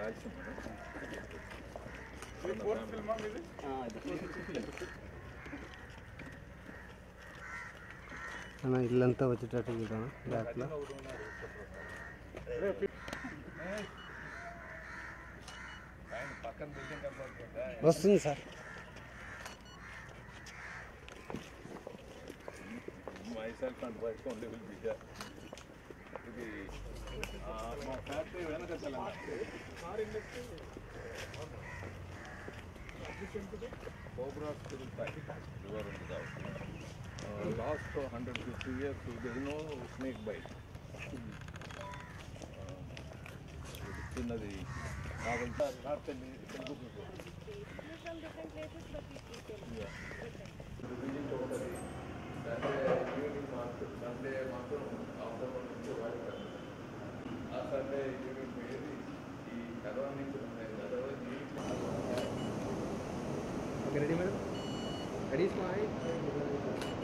మన ఇల్లంతా వచ్చేటట్టు చూద్దాం బ్యాక్లో వస్తుంది sir myself and wife only will be there. ఇది ఆ, మా ఫ్యాక్టరీ వెనక Telangana cobra civil factory river ఉంది కాబట్టి last hundred fifty years there no snake bite చిన్నది కావాలి north Telugu from different places, but we keep them. Sunday evening మాత్రం Sunday మాత్రం ఆఫ్టర్నూన్ నుంచి వాడతారు ఆ సండే ఈవినింగ్ పోయేది ఈ కరోనా నుంచి ఉన్నాయి కదా okay ready madam ready smile